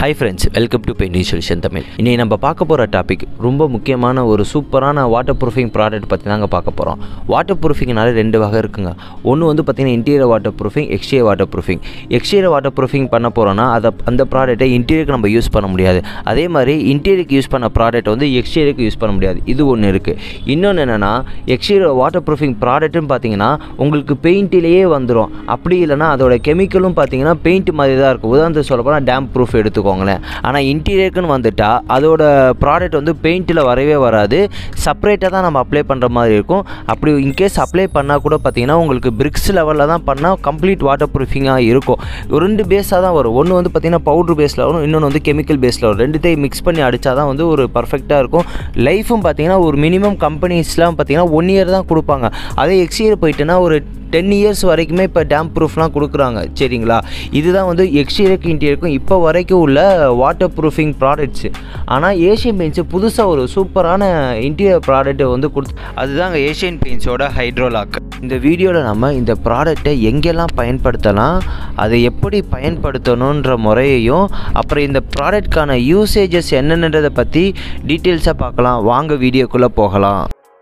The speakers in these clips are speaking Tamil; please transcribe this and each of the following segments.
hi friends welcome to paint solution Tamil இன்னைக்கு நம்ம பார்க்க போகிற டாபிக் ரொம்ப முக்கியமான ஒரு சூப்பரான வாட்டர் ப்ரூஃபிங் ப்ராடக்ட் பற்றி தாங்க பார்க்க போகிறோம் வாட்டர் ப்ரூஃபிங்னால ரெண்டு வகை இருக்குங்க ஒன்று வந்து பார்த்திங்கன்னா interior waterproofing exterior waterproofing exterior waterproofing பண்ண போகிறோன்னா அதை அந்த ப்ராடக்ட்டை இன்டீரியருக்கு நம்ம யூஸ் பண்ண முடியாது அதே மாதிரி இன்டீரியருக்கு யூஸ் பண்ண ப்ராடக்ட் வந்து எக்ஸ்டீரியருக்கு யூஸ் பண்ண முடியாது இது ஒன்று இருக்குது இன்னொன்று என்னென்னா எக்ஸ்டீரியர் வாட்டர் ப்ரூஃபிங் ப்ராடக்ட்னு பார்த்தீங்கன்னா உங்களுக்கு பெயிண்ட்டிலேயே வந்துடும் அப்படி இல்லைன்னா அதோட கெமிக்கலும் பார்த்தீங்கன்னா பெயிண்ட் மாதிரி தான் இருக்கும் உதாரணத்துக்கு சொல்ல போனால் டேம் ப்ரூஃப் எடுத்துக்கோங்களேன் ஆனால் இன்டீரியருக்குன்னு வந்துட்டா அதோட ப்ராடக்ட் வந்து பெயிண்ட்டில் வரவே வராது செப்பரேட்டாக தான் நம்ம அப்ளை பண்ணுற மாதிரி இருக்கும் அப்படி இன்கேஸ் அப்ளை பண்ணால் கூட பார்த்தீங்கன்னா உங்களுக்கு பிரிக்ஸ் லெவலில் தான் பண்ணால் கம்ப்ளீட் வாட்டர் ப்ரூஃபிங்காக இருக்கும் ஒரு ரெண்டு பேஸாக தான் வரும் ஒன்று வந்து பார்த்திங்கன்னா பவுட்ரு பேஸில் வரும் இன்னொன்று வந்து கெமிக்கல் பேஸில் வரும் ரெண்டுத்தையும் மிக்ஸ் பண்ணி அடித்தா தான் வந்து ஒரு பர்ஃபெக்டாக இருக்கும் லைஃபும் பார்த்தீங்கன்னா ஒரு மினிமம் கம்பெனிஸ்லாம் பார்த்தீங்கன்னா ஒன் இயர் தான் கொடுப்பாங்க அதே எக்ஸ்இயர் போயிட்டுனா ஒரு டென் இயர்ஸ் வரைக்குமே இப்போ டேம் ப்ரூஃப்லாம் கொடுக்குறாங்க சரிங்களா இதுதான் வந்து எக்ஸ்டீரியருக்கு இன்டீரியருக்கும் இப்போ வரைக்கும் உள்ள வாட்டர் ப்ரூஃபிங் ப்ராடக்ட்ஸு ஆனால் ஏஷியன் பெயிண்ட்ஸு புதுசாக ஒரு சூப்பரான இன்டீரியர் ப்ராடக்ட்டை வந்து கொடுத்து அதுதாங்க ஏஷியன் பெயிண்ட்ஸோட ஹைட்ரோலாக் இந்த வீடியோவில் நம்ம இந்த ப்ராடக்ட்டை எங்கெல்லாம் பயன்படுத்தலாம் அதை எப்படி பயன்படுத்தணுன்ற முறையையும் அப்புறம் இந்த ப்ராடக்ட்கான யூசேஜஸ் என்னென்னதை பற்றி டீட்டெயில்ஸாக பார்க்கலாம் வாங்க வீடியோக்குள்ளே போகலாம்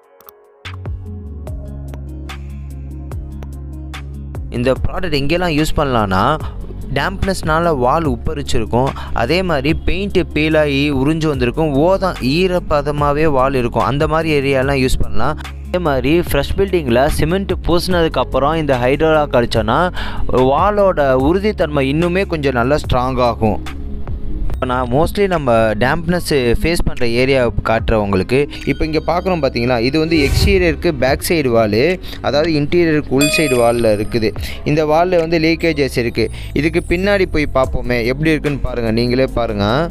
இந்த ப்ராடக்ட் எங்கெல்லாம் யூஸ் பண்ணலான்னா டேம்ப்னஸ்னால வால் உப்பரிச்சிருக்கும் அதே மாதிரி பெயிண்ட்டு பீலாகி உறிஞ்சு வந்திருக்கும் ஓதான் ஈரப்பதமாகவே வால் இருக்கும் அந்த மாதிரி ஏரியாலாம் யூஸ் பண்ணலாம் அதே மாதிரி ஃப்ரெஷ் பில்டிங்கில் சிமெண்ட் பூசினதுக்கப்புறம் இந்த ஹைட்ரோலாக் அடித்தோன்னா வாலோட உறுதித்தன்மை இன்னுமே கொஞ்சம் நல்லா ஸ்ட்ராங் ஆகும் இப்போ நான் மோஸ்ட்லி நம்ம டேம்ப்னஸ் ஃபேஸ் பண்ணுற ஏரியா காட்டுறவங்களுக்கு இப்போ இங்கே பார்க்குறோம் பார்த்தீங்களா இது வந்து எக்ஸ்டீரியருக்கு பேக் சைடு வால் அதாவது இன்டீரியருக்கு உள் சைடு வாலில் இருக்குது இந்த வாலில் வந்து லீக்கேஜஸ் இருக்குது இதுக்கு பின்னாடி போய் பார்ப்போமே எப்படி இருக்குன்னு பாருங்கள் நீங்களே பாருங்கள்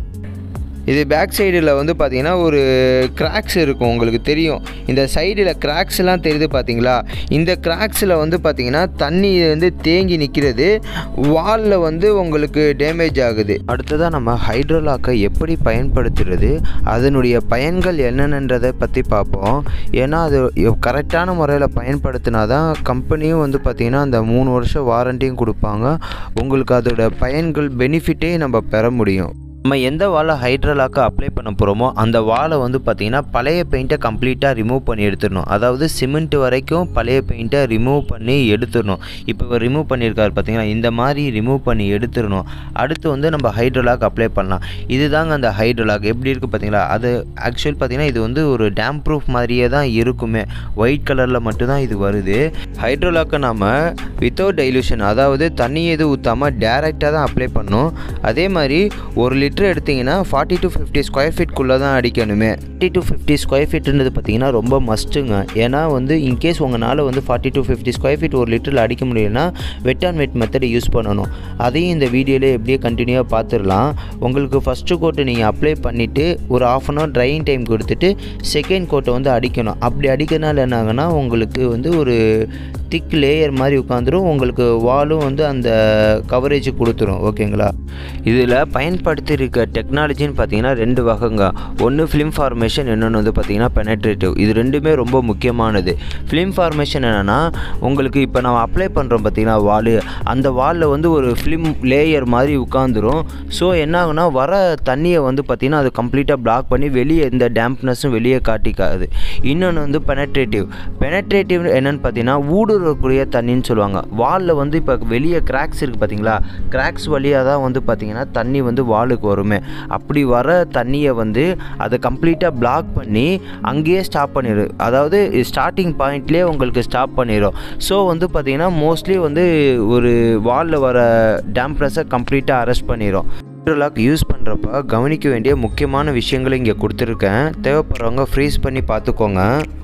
இது பேக் சைடில் வந்து பார்த்தீங்கன்னா ஒரு கிராக்ஸ் இருக்கும் உங்களுக்கு தெரியும் இந்த சைடில் கிராக்ஸ்லாம் தெரியுது பார்த்தீங்களா இந்த கிராக்ஸில் வந்து பார்த்தீங்கன்னா தண்ணி வந்து தேங்கி நிற்கிறது வாலில் வந்து உங்களுக்கு டேமேஜ் ஆகுது அடுத்ததாக நம்ம ஹைட்ரோலாக்கை எப்படி பயன்படுத்துறது அதனுடைய பயன்கள் என்னென்னன்றதை பற்றி பார்ப்போம் ஏன்னா அது கரெக்டான முறையில் பயன்படுத்தினா தான் கம்பெனியும் வந்து பார்த்திங்கன்னா அந்த மூணு வருஷம் வாரண்டியும் கொடுப்பாங்க உங்களுக்கு அதோட பயன்கள் பெனிஃபிட்டே நம்ம பெற முடியும் நம்ம எந்த வாலை ஹைட்ரலாக்கு அப்ளை பண்ண போகிறோமோ அந்த வாலை வந்து பார்த்திங்கன்னா பழைய பெயிண்ட்டை கம்ப்ளீட்டாக ரிமூவ் பண்ணி எடுத்துடணும் அதாவது சிமெண்ட் வரைக்கும் பழைய பெயிண்ட்டை ரிமூவ் பண்ணி எடுத்துடணும் இப்போ ரிமூவ் பண்ணியிருக்காரு பார்த்தீங்கன்னா இந்த மாதிரி ரிமூவ் பண்ணி எடுத்துடணும் அடுத்து வந்து நம்ம ஹைட்ரோலாக் அப்ளை பண்ணலாம் இதுதாங்க அந்த ஹைட்ரோலாக் எப்படி இருக்குது பார்த்தீங்களா அது ஆக்சுவல் பார்த்திங்கன்னா இது வந்து ஒரு டேம் ப்ரூஃப் மாதிரியே தான் இருக்குமே ஒயிட் கலரில் மட்டும்தான் இது வருது ஹைட்ரோலாக்கை நம்ம வித்தவுட் டைல்யூஷன் அதாவது தண்ணி எதுவும் ஊற்றாமல் டேரெக்டாக தான் அப்ளை பண்ணணும் அதே மாதிரி ஒரு லிட்டர் எடுத்திங்கன்னா ஃபார்ட்டி டு ஃபிஃப்டி ஸ்கொயர் ஃபீட்குள்ளே தான் அடிக்கணுமே ஃபார்ட்டி டு ஃபிஃப்டி ஸ்கொயர் ஃபீட்ன்றது பார்த்தீங்கன்னா ரொம்ப மஸ்ட்டுங்க ஏன்னா வந்து இன்கேஸ் உங்களால் வந்து forty to fifty square feet ஒரு லிட்டரில் அடிக்க முடியும்னா வெட் அண்ட் வெட் மெத்தடை யூஸ் பண்ணணும் அதையும் இந்த வீடியோவில் எப்படியே கண்டினியூவாக பார்த்துடலாம் உங்களுக்கு ஃபஸ்ட்டு கோட்டை நீங்கள் அப்ளை பண்ணிவிட்டு ஒரு half an hour drying time கொடுத்துட்டு செகண்ட் கோட்டை வந்து அடிக்கணும் அப்படி அடிக்கிறனால என்ன ஆகுனா உங்களுக்கு வந்து ஒரு திக் லேயர் மாதிரி உட்காந்துரும் உங்களுக்கு வாலும் வந்து அந்த கவரேஜ் கொடுத்துரும் ஓகேங்களா இதில் பயன்படுத்தியிருக்க டெக்னாலஜின்னு பார்த்தீங்கன்னா ரெண்டு வகைங்க ஒன்று ஃபிலிம் ஃபார்மேஷன் இன்னொன்று வந்து பார்த்தீங்கன்னா பெனட்ரேட்டிவ் இது ரெண்டுமே ரொம்ப முக்கியமானது ஃபிலிம் ஃபார்மேஷன் என்னென்னா உங்களுக்கு இப்போ நம்ம அப்ளை பண்ணுறோம் பார்த்தீங்கன்னா வால் அந்த வாலில் வந்து ஒரு ஃபிலிம் லேயர் மாதிரி உட்காந்துரும் ஸோ என்ன ஆகுனா வர தண்ணியை வந்து பார்த்திங்கன்னா அது கம்ப்ளீட்டாக பிளாக் பண்ணி வெளியே எந்த டேம்ப்னஸும் வெளியே காட்டிக்காது இன்னொன்று வந்து பெனட்ரேட்டிவ் பெனட்ரேட்டிவ் என்னென்னு பார்த்தீங்கன்னா ஊடுருவக்கூடிய தண்ணின்னு சொல்லுவாங்க வாலில் வந்து இப்போ வெளியே கிராக்ஸ் இருக்குது பார்த்தீங்களா கிராக்ஸ் வழியாக தான் வந்து பார்த்திங்கன்னா தண்ணி வந்து வாலுக்கு வருமே அப்படி வர தண்ணியை வந்து அதை கம்ப்ளீட்டாக பிளாக் பண்ணி அங்கேயே ஸ்டாப் பண்ணிடும் அதாவது ஸ்டார்டிங் பாயிண்ட்லேயே உங்களுக்கு ஸ்டாப் பண்ணிடும் ஸோ வந்து பார்த்திங்கன்னா மோஸ்ட்லி வந்து ஒரு வாலில் வர டேம்ப்னஸை கம்ப்ளீட்டாக அரெஸ்ட் பண்ணிடும் ஹைட்ரோலாக் யூஸ் பண்ணுறப்ப கவனிக்க வேண்டிய முக்கியமான விஷயங்களை இங்கே கொடுத்துருக்கேன் தேவைப்படுறவங்க ஃப்ரீஸ் பண்ணி பார்த்துக்கோங்க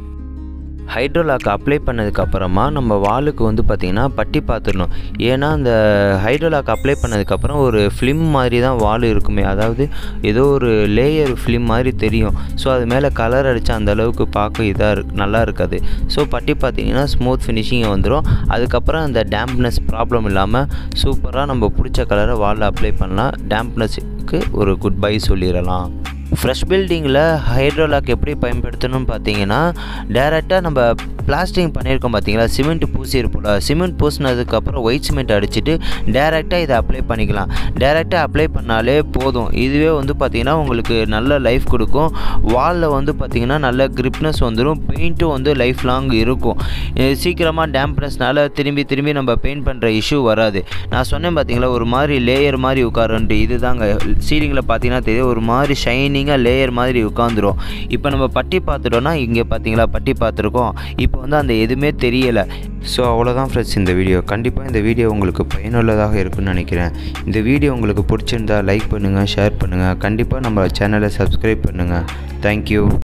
ஹைட்ரோலாக் அப்ளை பண்ணதுக்கப்புறமா நம்ம வாலுக்கு வந்து பார்த்திங்கன்னா பட்டி பார்த்துடணும் ஏன்னா அந்த ஹைட்ரோலாக் அப்ளை பண்ணதுக்கப்புறம் ஒரு ஃபிலிம் மாதிரி தான் வால் இருக்குமே அதாவது ஏதோ ஒரு லேயர் ஃபிலிம் மாதிரி தெரியும் ஸோ அது மேலே கலர் அடித்தா அந்த அளவுக்கு பார்க்க இதாக இருக்கு நல்லா இருக்காது ஸோ பட்டி பார்த்திங்கன்னா ஸ்மூத் ஃபினிஷிங்கை வந்துடும் அதுக்கப்புறம் அந்த டேம்ப்னஸ் ப்ராப்ளம் இல்லாமல் சூப்பராக நம்ம பிடிச்ச கலரை வாலில் அப்ளை பண்ணலாம் டேம்ப்னஸுக்கு ஒரு குட் பை சொல்லிடலாம் ஃப்ரெஷ் பில்டிங்கில் ஹைட்ரோலாக் எப்படி பயன்படுத்தணும்னு பார்த்தீங்கன்னா டேரெக்டாக நம்ம பிளாஸ்டிங் பண்ணியிருக்கோம் பார்த்தீங்களா சிமெண்ட் பூசியிருப்போம்ல சிமெண்ட் பூசினதுக்கப்புறம் ஒயிட் சிமெண்ட் அடிச்சுட்டு டேரெக்டாக இதை அப்ளை பண்ணிக்கலாம் டேரெக்டாக அப்ளை பண்ணாலே போதும் இதுவே வந்து பார்த்திங்கன்னா உங்களுக்கு நல்ல லைஃப் கொடுக்கும் வாலில் வந்து பார்த்திங்கன்னா நல்ல கிரிப்னஸ் வந்துடும் பெயிண்ட்டும் வந்து லைஃப் லாங் இருக்கும் இது சீக்கிரமாக டேம்ப்னஸ்னால திரும்பி திரும்பி நம்ம பெயிண்ட் பண்ணுற இஷ்யூ வராது நான் சொன்னேன் பார்த்தீங்களா ஒரு மாதிரி லேயர் மாதிரி உட்காருன்ட்டு இது தாங்க சீலிங்கில் பார்த்தீங்கன்னா தெரியும் ஒரு மாதிரி ஷைனிங்காக லேயர் மாதிரி உட்காந்துரும் இப்போ நம்ம பட்டி பார்த்துட்டோன்னா இங்கே பார்த்தீங்களா பட்டி பார்த்துருக்கோம் இப்போ வந்து அந்த எதுவுமே தெரியலை ஸோ அவ்வளோதான் ஃப்ரெண்ட்ஸ் இந்த வீடியோ கண்டிப்பாக இந்த வீடியோ உங்களுக்கு பயனுள்ளதாக இருக்கும்னு நினைக்கிறேன் இந்த வீடியோ உங்களுக்கு பிடிச்சிருந்தா லைக் பண்ணுங்கள் ஷேர் பண்ணுங்கள் கண்டிப்பாக நம்ம சேனலை சப்ஸ்கிரைப் பண்ணுங்கள் தேங்க்யூ